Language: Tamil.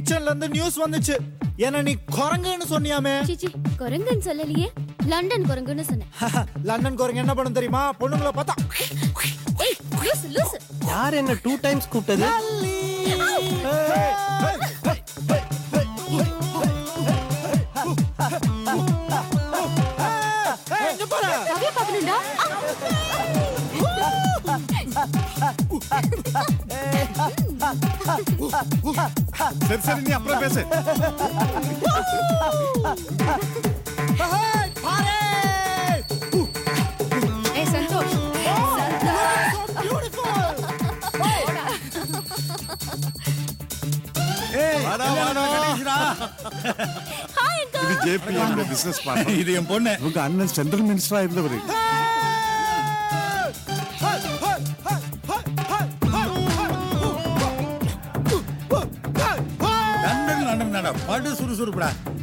கிச்சன்ல இருந்து நியூஸ் வந்துச்சு என்ன நீ குரங்குன்னு சொன்னியாமே சிச்சி குரங்குன்னு சொல்லலையே லண்டன் குரங்குன்னு சொன்னேன் லண்டன் குரங்கு என்ன பண்ணும் தெரியுமா பொண்ணுங்களை பார்த்தா ஏய் லூசு லூசு யார் என்ன டூ டைம்ஸ் கூப்பிட்டது எங்க போற கவிய பாக்கணும்டா சரி சரி நீ அப்புறம் பேசு ஏய், பாரு ஏய் சந்தோஷ் வாடா வாடா கணேஷ்டா. இது ஜேபி எங்க பிசினஸ் பார்ட்னர் இது என் பொண்ணு இவங்க அண்ணன் சென்ட்ரல் மினிஸ்டரா இருந்தவர் லண்டன் லண்டன் நடா படு சுறுசுறுப்புடா